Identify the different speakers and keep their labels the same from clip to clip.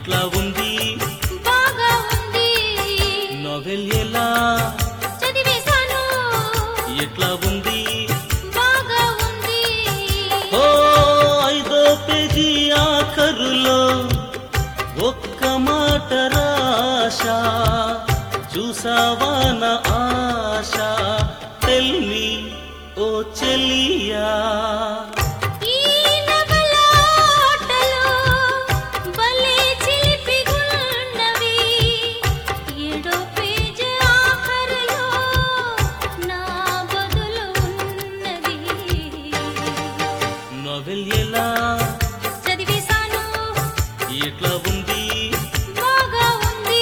Speaker 1: ఎట్లా ఉంది
Speaker 2: బాగా ఉంది
Speaker 1: నవెల్ ఎలా
Speaker 2: చదివేశాను
Speaker 1: ఎట్లా ఉంది
Speaker 2: బాగా ఉంది
Speaker 1: ఓ ఐదో పేజీ ఆఖరులో ఒక్క మాట రాశ చూసావా నా ఆశ తెల్మి ఓ చెలియా
Speaker 2: ఈ నవల ఆటలో భలే చిలిపిగున్నవి ఏడో పేజీ ఆఖరులో నా బదులు ఉన్నది
Speaker 1: నవెల్ ఎలా
Speaker 2: చదివేశాను
Speaker 1: ఎట్లా ఉంది
Speaker 2: బాగా ఉంది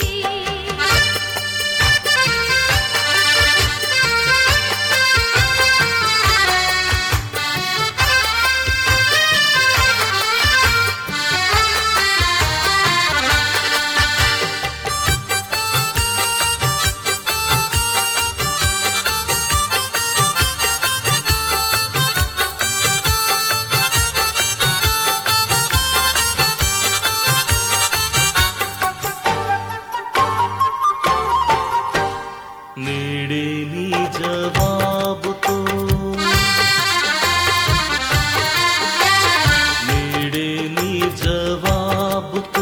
Speaker 1: నేడే నీ జవాబుతో నేడే నీ జవాబుతో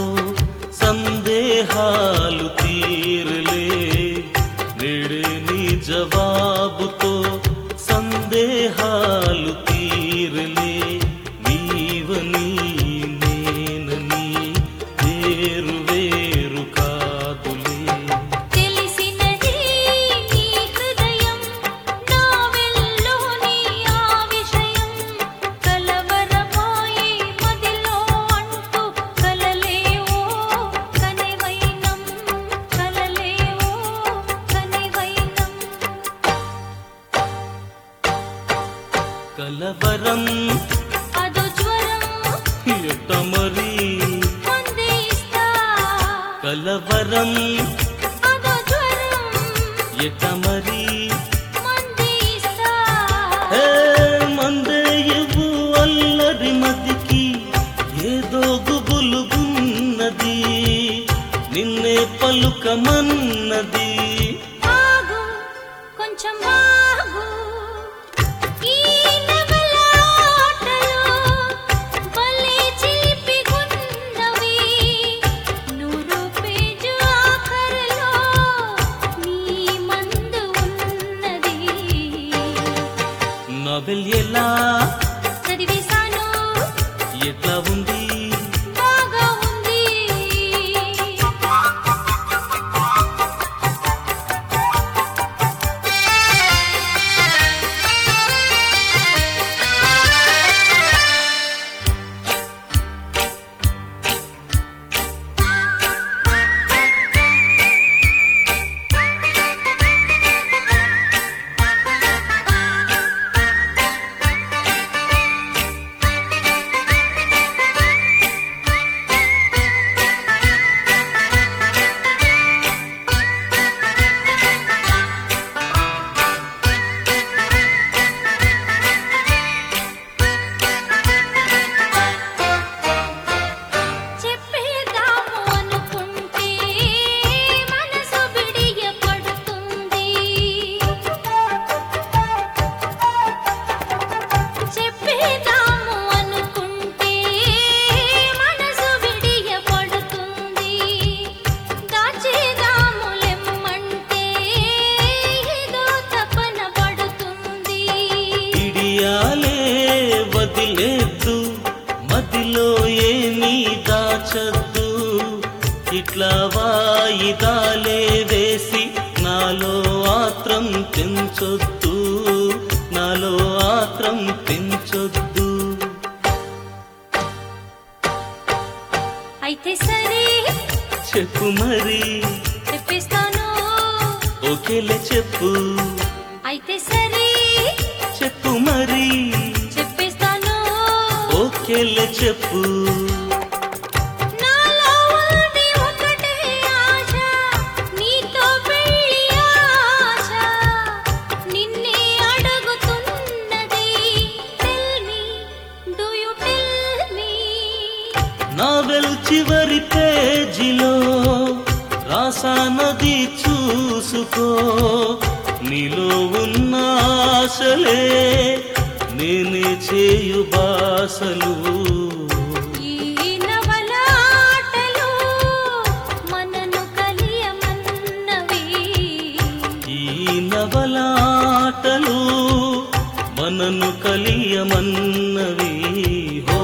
Speaker 1: సందేహాలు తీరలే నేడే నీ జవాబుతో సందేహాలు తీరలే నీవని నేనని వేరు వేరు కాదులే
Speaker 2: తెలిసినది నీ హృదయం నా వెల్లోని ఆ విషయం కలవరమాయి మదిలో అంటూ కలలేవో కనివైనం కలలేవో కనివైనం
Speaker 1: కలవరం
Speaker 2: అదో జ్వరం
Speaker 1: ఎట్ట మరి
Speaker 2: మందే ఇస్తా
Speaker 1: కలవరం
Speaker 2: అదో జ్వరం
Speaker 1: ఎట్ట మరి
Speaker 2: మందే ఇస్తా
Speaker 1: ఏ మందే ఇవ్వు అల్లరి మదికి ఏదో గుబులుగున్నది నిన్నే పలుకమన్నది
Speaker 2: ఆగు కొంచెం ఆగు ఈ నవల ఆటలో భలే చిలిపిగున్నవి నూరు పేజు ఆఖరులో నీ మందు ఉన్నది
Speaker 1: నవెల్ ఎలా
Speaker 2: చదివేశాను
Speaker 1: ఎట్లా ఉంది
Speaker 2: బాగా ఉంది చెప్పేద్దాము అనుకుంటే మనసు బిడియ పడుతుంది చెప్పేద్దాము అనుకుంటే మనసు బిడియ పడుతుంది దాచేదాము లెమ్మంటే ఏదో తపన పడుతుంది
Speaker 1: ఇడియాలే వదిలేద్దు మదిలో ఏమీ దాచద్దు ఇట్లా వాయిదాలే వేసి నాలో ఆత్రం పెంచొద్దు నాలో ఆత్రం పెంచొద్దు
Speaker 2: అయితే సరే
Speaker 1: చెప్పు మరి
Speaker 2: చెప్పేస్తాను
Speaker 1: ఒకేలే చెప్పు
Speaker 2: అయితే సరే
Speaker 1: చెప్పు మరి
Speaker 2: చెప్పేస్తాను
Speaker 1: ఒకేలే చెప్పు
Speaker 2: నాలో ఉంది ఒకటే ఆశ నీతో పెళ్లి ఆశ నిన్నే అడుగుతున్నది tell me do you tell me
Speaker 1: novel చివరి పేజీలో రాసానది చూసుకో నీలో ఉన్న ఆశలే నేనే చేయు బాసలు
Speaker 2: ఈ నవలాటలు మనను కలియమన్నవి
Speaker 1: ఈ నవలాటలు మనను కలియమన్నవి హో